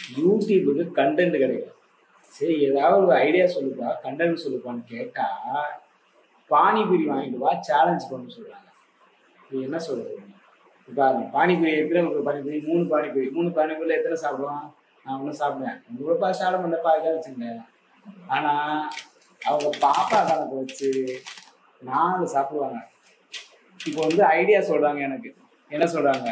யூடியூபுக்கு content கிடைக்கும் சரி ஏதாவது ஒரு ஐடியா சொல்லுப்பா கண்டென்ட் சொல்லுப்பான்னு கேட்டா பானிபூரி வாங்கிட்டு வா சேலஞ்ச் பண்ண சொல்றாங்க நீ என்ன சொல்றது இப்போ பானிபூரி எத்தனை ஒரு பானிபூரி மூணு பானிபூரி மூணு பானிபூரியில் எத்தனை சாப்பிடுவான் நான் ஒன்றும் சாப்பிடுவேன் நூறு ரூபாய் சாப்பிட மாட்டேப்பா இதாக வச்சுங்க ஆனா அவங்க பாப்பா கணக்கு வச்சு நாலு சாப்பிடுவாங்க இப்போ வந்து ஐடியா சொல்றாங்க எனக்கு என்ன சொல்றாங்க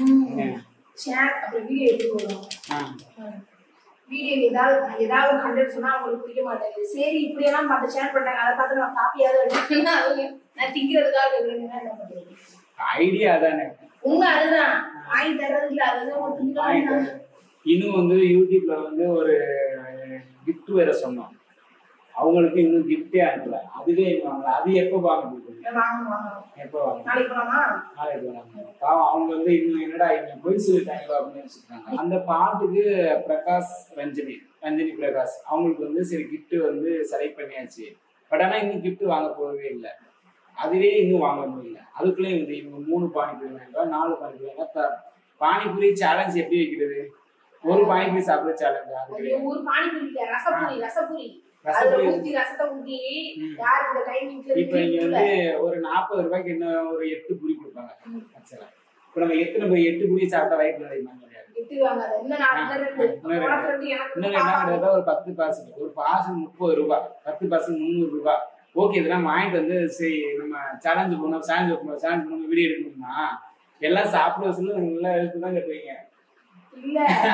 ஷேர் அப்புறம் வீடியோ எடுத்து வரும் ஆ வீடியோ ஏதாவது ஏதாவது கண்டென்ட் சொன்னா அவங்களுக்கு பிடிக்க மாட்டேங்குது சரி இப்படியெல்லாம் பார்த்து ஷேர் பண்றாங்க அதை பார்த்து நான் காப்பியாவது எடுக்கணும்னா அவங்க நான் திங்கிறதுக்காக இருக்கிறேன்னா என்ன பண்றது ஐடியா தானே உண்மை அதுதான் வாங்கி தர்றது இல்ல அதுதான் ஒரு திங்கிறாங்க இன்னும் வந்து யூடியூப்ல வந்து ஒரு கிஃப்ட் வேற சொன்னோம் அவங்களுக்கு இன்னும் கிஃப்டே அனுப்பல அதுவே வாங்கல அது எப்போ வாங்க போகுது வாங்கணும் வாங்கணும் எப்போ வாங்க நாளைக்கு போலாமா நாளைக்கு வராங்க பாவம் அவங்க வந்து இன்னும் என்னடா இவங்க பொய் சொல்லிட்டாங்களோ அப்படின்னு நினைச்சிருக்காங்க அந்த பாட்டுக்கு பிரகாஷ் ரஞ்சனி ரஞ்சனி பிரகாஷ் அவங்களுக்கு வந்து சரி gift வந்து செலக்ட் பண்ணியாச்சு பட் ஆனா இன்னும் gift வாங்க போகவே இல்லை அதுவே இன்னும் வாங்க முடியல அதுக்குள்ளே வந்து இவங்க மூணு பானிபூரி வாங்கிட்டோம் நாலு பானிபூரி வாங்க ப- பானிபூரி சேலஞ்ச் எப்படி வைக்கிறது ஒரு பானிபூரி சாப்பிட சேலஞ்ச் அது ஒரு கிடையாது. ஊர் பானிபூரி இல்ல ரசப்பூரி ரசப்பூரி அதுல ரசப்பூரி ஊத்தி ரசத்தை ஊத்தி ம். யார் இந்த டைமிங்ல இப்ப இங்க வந்து ஒரு நாற்பது ரூபாய்க்கு என்ன ஒரு எட்டு புரி கொடுப்பாங்க ஆக்சுவலா இப்ப நம்ம எத்தனை போய் எட்டு புரி சாப்பிட்டா வயிற்று நிறையுமா கிடையாது விட்டுருவாங்க அதை என்ன நான் இன்னும் ரெண்டு இன்னும் ரெண்டு. உனக்கு ரெண்டு எனக்கு இன்னும் ரெண்டு என்ன பாப்பா. கிடையாது ஒரு பத்து பர்சன்ட் ஒரு பாசம் முப்பது ரூபாய் பத்து பர்சன்ட் முந்நூறு ரூபாய் ஓகே இதெல்லாம் வாங்கிட்டு வந்து சரி நம்ம சேலஞ்சு பண்ணோம் சேலஞ்ச் பண்ணோம் சேலஞ்ச் பண்ணோம் வீடியோ எடுக்கணும்னா எல்லாம் சாப்பிட சொல்ல நல்லா எழுத்து தான் கட்டுவீங்க இல்ல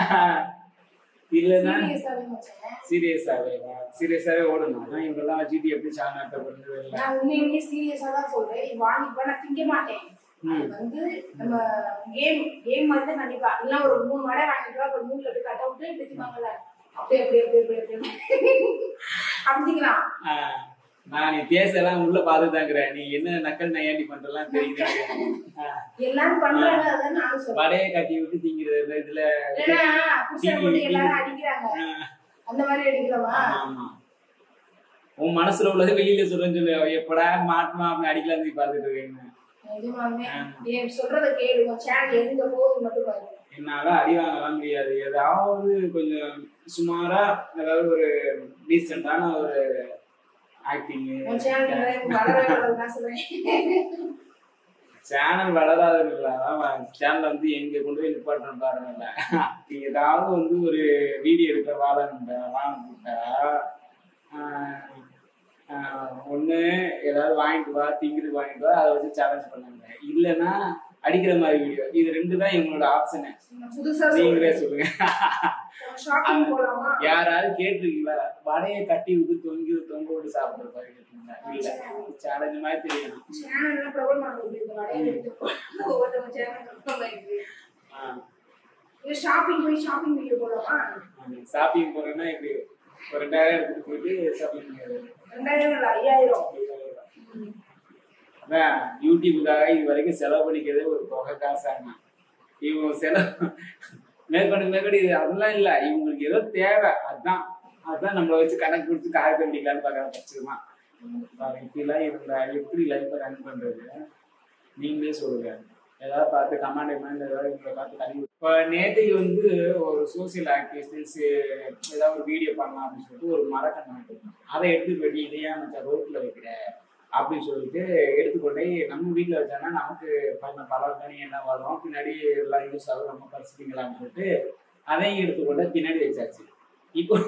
இல்லைன்னா சீரியஸாவே மச்சான். சீரியஸாவே சீரியஸாவே ஓடணும் ஆனா இவங்கெல்லாம் வச்சுட்டு எப்படி சேனல் நடத்தப்படுறது இல்லை நான் உண்மையுமே சீரியஸா தான் சொல்றேன் இது வாங்கிப்பா நான் திங்க மாட்டேன் அது ம். வந்து நம்ம கேம் கேம் மாதிரி தான் கண்டிப்பா இல்ல ஒரு மூணு வடை வாங்கிட்டு வா, ஒரு மூணுல போய் கட் அவுட் இப்படி திம்பாங்கல்ல அப்படியே அப்படியே அப்படியே அப்படியே அப்படியே அப்படிங்களா ஆஹ் நான் நீ பேசலாம் உள்ள பாத்துதாங்கிறேன் நீ என்ன நக்கல் நையாண்டி பண்றலாம் தெரியுது எனக்கு. ஆஹ் எல்லாரும் பண்றாங்க அதான் நானும் சொல்றேன் வடையை கட்டி விட்டு திங்கிறது இந்த இதுல ஏன்னா புருஷனை போட்டு எல்லாரும் அடிக்கிறாங்க ஆஹ் அந்த மாதிரி அடிக்கலாமா ஆமா, ஆமா. உன் மனசுல உள்ளது வெளியில சொல்றேன்னு சொல்லு எப்படா மாட்டுமா அப்படின்னு அடிக்கலாம் நீ பாத்துட்டு இருக்கேன்னு நிஜமாவே நீ சொல்றத கேளு உன் சேனல் எங்க போகுது மட்டும் பாரு என்னால அடி வாங்கலாம் முடியாது ஏதாவது கொஞ்சம் சுமாரா ஏதாவது ஒரு டீசெண்டான ஒரு ஆக்டிங் உன் சேனல் வளர வளர சொல்றேன் சேனல் வளராதது இல்லை அதான் சேனல் வந்து எங்க கொண்டு போய் நிப்பாட்டுறோம் பாருங்கல்ல நீ ஏதாவது வந்து ஒரு வீடியோ எடுக்க வாழணுன்ற வாங்கிட்டா ஒன்று ஏதாவது வாங்கிட்டு வா திங்கிறது வாங்கிட்டு வா அதை வச்சு சேலஞ்ச் பண்ணாங்க இல்லைன்னா அடிக்கிற மாதிரி வீடியோ இது ரெண்டு தான் எங்களோட ஆப்ஷனு புதுசா நீங்களே சொல்றேன் சொல்லுங்க ஷாப்பிங் போலாமா யாராவது கேட்டிருக்கீங்களா வடையை கட்டி விட்டு தொங்கி தொங்க விட்டு சாப்பிடுற மாதிரி கேட்டிருக்கீங்களா இல்ல சேலஞ்ச் மாதிரி தெரியணும் சேனல்ல பிரபலம் ஆகுது இந்த வடையை எடுத்து ஒவ்வொருத்தவங்க சேனல் ஆ. இது ஷாப்பிங் போய் ஷாப்பிங் வீடியோ போலாமா ஷாப்பிங் போறேன்னா இப்படி ஒரு ரெண்டாயிரம் எடுத்துட்டு போயிட்டு ஷாப்பிங் பண்ணிடுறது ரெண்டாயிரம் இல்ல ஐயாயிரம் ம். அதான் யூடியூபுக்காக இது வரைக்கும் செலவு பண்ணிக்கிறதே ஒரு தொகை காசாங்க இவங்க செலவு மேற்கொண்டு மேற்கொண்டு இது அதெல்லாம் இல்லை இவங்களுக்கு ஏதோ தேவை அதுதான் அதுதான் நம்மளை வச்சு கணக்கு கொடுத்து காய பண்ணிக்கலான்னு பார்க்குற பட்சமா இப்படிலாம் இருந்தா எப்படி லைஃப்பை ரன் பண்றது நீங்களே சொல்லுங்க ஏதாவது பார்த்து கமாண்ட் கமாண்ட் ஏதாவது இவங்களை பார்த்து கழிவு இப்போ நேற்றுக்கு வந்து ஒரு சோசியல் ஆக்டிவிஸ்ட் ஏதாவது ஒரு வீடியோ பண்ணலாம் அப்படின்னு சொல்லிட்டு ஒரு மரக்கண்ணை நட்டுருந்தோம் அதை எடுத்து போயிட்டு இதை ஏன் மச்சான் ரோட்டில் வைக்கிற அப்படின்னு சொல்லிட்டு எடுத்துக்கொண்டே நம்ம வீட்டில் வச்சோன்னா நமக்கு பண்ண பலவர்த்தனை என்ன வரும் பின்னாடி எல்லாம் யூஸ் ஆகும் நம்ம பறிச்சுட்டீங்களான்னு சொல்லிட்டு அதையும் எடுத்துக்கொண்டு பின்னாடி வச்சாச்சு இப்போ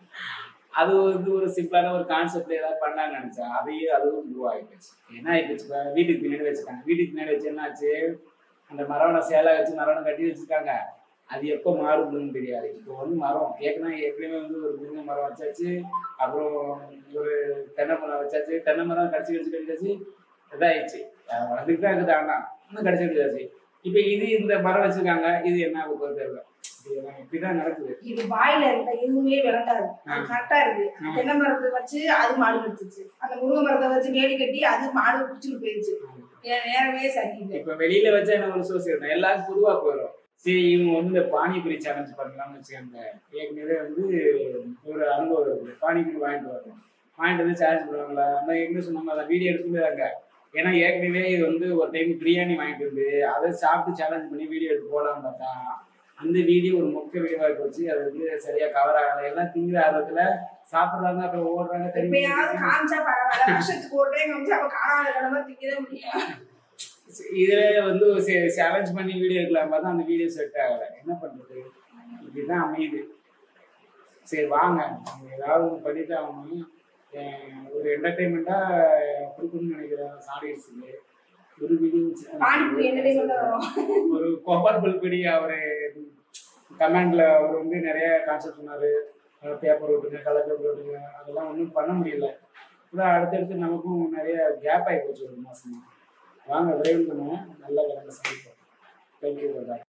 அது வந்து ஒரு சிம்பிளான ஒரு கான்செப்ட்ல ஏதாவது பண்ணாங்கன்னு நினைச்சா அதையே அதுவும் உருவாகிடுச்சு என்ன ஆயிடுச்சு இப்ப வீட்டுக்கு பின்னாடி வச்சுட்டாங்க வீட்டுக்கு பின்னாடி வச்சு என்னாச்சு அந்த மரவனை சேலை வச்சு மரவனை கட்டி வச்சிருக்காங்க அது எப்போ மாறுதுன்னு தெரியாது இப்போ வந்து மரம் ஏற்கனவே ஏற்கனவே வந்து ஒரு முருங்கை மரம் வச்சாச்சு அப்புறம் ஒரு தென்னை மரம் வச்சாச்சு தென்னை மரம் கடிச்சு கடிச்சு கடிச்சாச்சு இதாயிடுச்சு அஹ் வளர்ந்துட்டு தான் இருக்குது ஆனா இன்னும் கடிச்சு கடிச்சாச்சு இப்போ இது இந்த மரம் வச்சிருக்காங்க இது என்ன ஆக போகுது தெரியல இதெல்லாம் இப்படிதான் நடக்குது இது வாயில இருந்த எதுவுமே விளக்காது ஆ. கரெக்டா இருக்கு ஆ. தென்னை மரத்தை வச்சு அது மாடு கடிச்சிச்சு அந்த முருங்கை மரத்தை வச்சு வேலி கட்டி அது மாடு பிடிச்சிட்டு போயிடுச்சு என் நேரமே சரியில்லை இப்ப வெளியில வச்சா என்ன ஒரு சோசியல் தான் எல்லாருக்கும் பொதுவா போயிடும் சரி இவங்க வந்து இந்த பானிபூரி சேலஞ்ச் பண்ணலாம்னு வச்சுக்கோங்க ஏற்கனவே வந்து ஒரு அனுபவம் இருக்குது பானிபூரி வாங்கிட்டு வரணும் வாங்கிட்டு வந்து சேலஞ்ச் பண்ணுவாங்களா நம்ம ஏற்கனவே சொன்னாங்க அதை வீடியோ எடுத்துருந்தாங்க ஏன்னா ஏற்கனவே இது வந்து ஒரு டைம் பிரியாணி வாங்கிட்டு வந்து அதை சாப்பிட்டு சேலஞ்ச் பண்ணி வீடியோ எடுத்து போடலாம்னு பார்த்தா அந்த வீடியோ ஒரு மொக்க வீடியோவாக போச்சு அது வந்து சரியா கவர் ஆகலை எல்லாம் திங்கிற ஆர்வத்துல சாப்பிடுறாங்க அப்புறம் ஓடுறாங்க எப்பயாவது தெரியும் காமிச்சா பரவாயில்ல வருஷத்துக்கு ஒரு டைம் காமிச்சா அப்ப காணாத கடமை திங்கவே முடியும் இதுல வந்து சேலஞ்ச் பண்ணி வீடியோ எடுக்கலாம் பார்த்தா அந்த வீடியோ செட் ஆகலை என்ன பண்றது இப்படிதான் அமையுது சரி வாங்க நம்ம ஏதாவது ஒன்று பண்ணிட்டு ஆகணும் அஹ் ஒரு என்டர்டைன்மெண்ட்டா கொடுக்கணும்னு நினைக்கிறேன் ஆடியன்ஸுக்கு ஒரு வீடியோ பானிபூரி என்டர்டைன்மெண்ட் வரும் ஒரு கோபால் புல்படி அவரு கமெண்ட்ல அவர் வந்து நிறைய கான்செப்ட் சொன்னாரு பேப்பர் விட்டுங்க கலர் பேப்பர் விட்டுங்க அதெல்லாம் ஒன்றும் பண்ண முடியல அப்புறம் அடுத்தடுத்து நமக்கும் நிறைய கேப் ஆகி போச்சு ஒரு மாசமா வாங்க விரைவில் நம்ம நல்ல கடமை சந்திப்போம் தேங்க்யூ